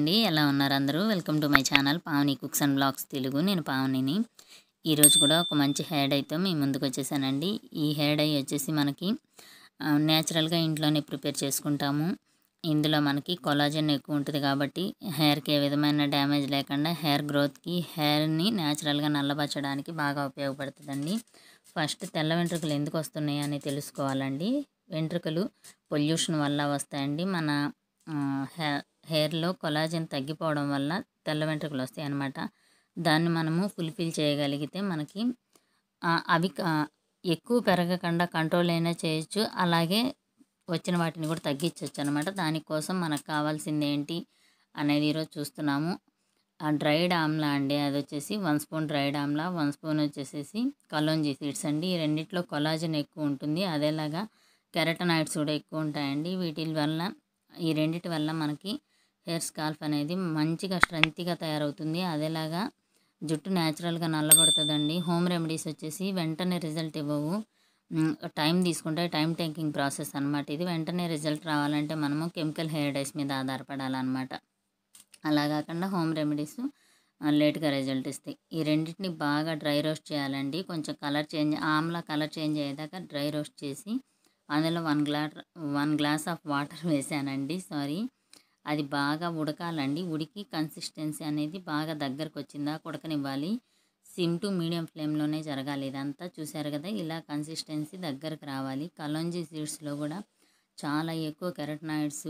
అండి ఎలా ఉన్నారు అందరూ welcome to my channel Pavani cooks and blogs Telugu నేను పావనిని ఈరోజు కూడా ఒక మంచి హెయిర్ డైతో మీ ముందుకు వచ్చేసానండి ఈ హెయిర్ డై వచ్చేసి మనకి న్యాచురల్గా ఇంట్లోనే ప్రిపేర్ చేసుకుంటాము ఇందులో మనకి కొలాజన్ ఎక్కువ ఉంటుంది కాబట్టి హెయిర్కి ఏ విధమైన డ్యామేజ్ లేకుండా హెయిర్ గ్రోత్కి హెయిర్ని న్యాచురల్గా నల్లబరచడానికి బాగా ఉపయోగపడుతుందండి ఫస్ట్ తెల్ల వెంట్రుకలు ఎందుకు వస్తున్నాయి అని తెలుసుకోవాలండి వెంట్రుకలు పొల్యూషన్ వల్ల వస్తాయండి మన హెయిర్ హెయిర్లో కొలాజన్ తగ్గిపోవడం వల్ల తెల్ల వెంట్రుకలు వస్తాయి అన్నమాట దాన్ని మనము ఫుల్ఫిల్ చేయగలిగితే మనకి ఆ, అవి క- ఎక్కువ పెరగకుండా కంట్రోల్ అయినా చేయొచ్చు అలాగే వచ్చిన వాటిని కూడా తగ్గించవచ్చు అనమాట దానికోసం మనకు కావాల్సింది ఏంటి అనేది ఈరోజు చూస్తున్నాము ఆ డ్రైడ్ ఆమ్లా అండి అది వచ్చేసి one spoon dried amla one spoon వచ్చేసేసి కలోంజీ సీడ్స్ అండి ఈ రెండిట్లో కొలాజన్ ఎక్కువ ఉంటుంది అదేలాగా కెరటనాయిడ్స్ కూడా ఎక్కువ ఉంటాయండి వీటి వల్ల ఈ రెండిటి వల్ల మనకి హెయిర్ స్కాల్ఫ్ అనేది మంచిగా స్ట్రెంగ్త్గా తయారవుతుంది అదేలాగా జుట్టు న్యాచురల్గా నల్లబడుతుందండి హోమ్ రెమెడీస్ వచ్చేసి వెంటనే రిజల్ట్ ఇవ్వవు మ్, టైం తీసుకుంటే టైం టేకింగ్ ప్రాసెస్ అనమాట ఇది వెంటనే రిజల్ట్ రావాలంటే మనము కెమికల్ హెయిర్ డైస్ మీద ఆధారపడాలన్నమాట అలా కాకుండా హోమ్ రెమెడీస్ లేట్గా రిజల్ట్ ఇస్తాయి ఈ రెండింటిని బాగా డ్రై రోస్ట్ చేయాలండి కొంచెం colour change amla colour change అయ్యేదాకా డ్రై రోస్ట్ చేసి అందులో one glass one glass of water వేసానండి సారీ అది బాగా ఉడకాలండి ఉడికి కన్సిస్టెన్సీ అనేది బాగా దగ్గరకు వచ్చిందా ఉడకనివ్వాలి సిమ్ టు మీడియం ఫ్లేమ్లోనే జరగాలి ఇదంతా చూసారు కదా ఇలా కన్సిస్టెన్సీ దగ్గరకు రావాలి కలోంజీ సీడ్స్లో కూడా చాలా ఎక్కువ కెరటనాయిడ్స్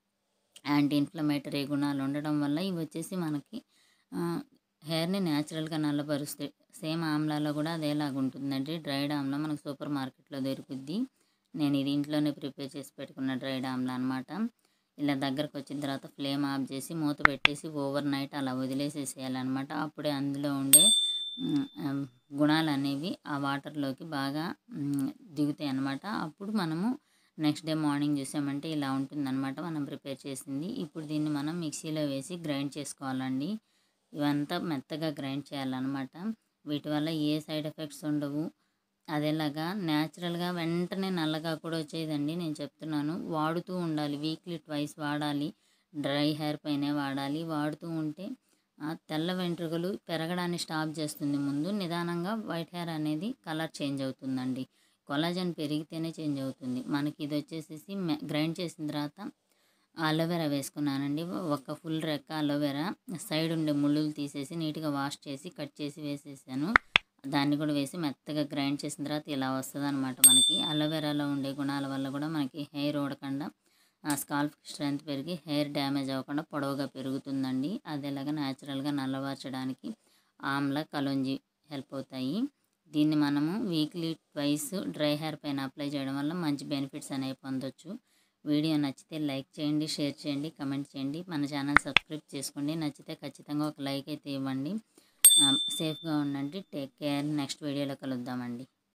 యాంటీ ఇన్ఫ్లమేటరీ గుణాలు ఉండడం వల్ల ఇవి వచ్చేసి మనకి ఆ, హెయిర్ని న్యాచురల్గా నల్లబరుస్తాయి సేమ్ ఆమ్లాలో కూడా అదేలాగా ఉంటుందండి డ్రైడ్ ఆమ్లా మనకు సూపర్ మార్కెట్లో దొరుకుద్ది నేను ఇది ఇంట్లోనే ప్రిపేర్ చేసి పెట్టుకున్న డ్రైడ్ ఆమ్లా అనమాట ఇలా దగ్గరకు వచ్చిన తర్వాత ఫ్లేమ్ ఆఫ్ చేసి మూత పెట్టేసి ఓవర్ నైట్ అలా వదిలేసేసేయాలన్నమాట అప్పుడే అందులో ఉండే మ్, ఆ, గుణాలు అనేవి ఆ వాటర్లోకి బాగా మ్, దిగుతాయి అన్నమాట అప్పుడు మనము నెక్స్ట్ డే మార్నింగ్ చూసామంటే ఇలా ఉంటుందన్నమాట మనం ప్రిపేర్ చేసింది ఇప్పుడు దీన్ని మనం మిక్సీలో వేసి గ్రైండ్ చేసుకోవాలండి ఇవంతా మెత్తగా గ్రైండ్ చేయాలన్నమాట వీటి వల్ల ఏ సైడ్ ఎఫెక్ట్స్ ఉండవు అదేలాగా న్యాచురల్గా వెంటనే నల్లగా కూడా వచ్చేదండి నేను చెప్తున్నాను వాడుతూ ఉండాలి వీక్లీ ట్వైస్ వాడాలి డ్రై హెయిర్ పైనే వాడాలి వాడుతూ ఉంటే ఆ తెల్ల వెంట్రుకలు పెరగడాన్ని స్టాప్ చేస్తుంది ముందు నిదానంగా వైట్ హెయిర్ అనేది కలర్ చేంజ్ అవుతుందండి కొలాజన్ పెరిగితేనే చేంజ్ అవుతుంది మనకి ఇది వచ్చేసేసి గ్రైండ్ చేసిన తర్వాత అలోవెరా వేసుకున్నానండి ఒక ఫుల్ రెక్క అలోవెరా సైడ్ ఉండే ముళ్ళులు తీసేసి నీట్గా వాష్ చేసి కట్ చేసి వేసేసాను దాన్ని కూడా వేసి మెత్తగా గ్రైండ్ చేసిన తర్వాత ఇలా వస్తుంది అనమాట మనకి అలోవెరాలో ఉండే గుణాల వల్ల కూడా మనకి హెయిర్ ఊడకుండా స్కాల్ఫ్ స్ట్రెంత్ పెరిగి హెయిర్ డ్యామేజ్ అవ్వకుండా పొడవుగా పెరుగుతుందండి అదేలాగా న్యాచురల్గా నల్లవార్చడానికి ఆమ్ల కలోంజి హెల్ప్ అవుతాయి దీన్ని మనము వీక్లీ ట్వైస్ డ్రై హెయిర్ పైన అప్లై చేయడం వల్ల మంచి బెనిఫిట్స్ అనేవి పొందొచ్చు వీడియో నచ్చితే లైక్ చేయండి షేర్ చేయండి కమెంట్ చేయండి మన ఛానల్ సబ్స్క్రైబ్ చేసుకోండి నచ్చితే ఖచ్చితంగా ఒక లైక్ అయితే ఇవ్వండి సేఫ్గా ఉండండి టేక్ కేర్ నెక్స్ట్ వీడియోలో కలుద్దామండి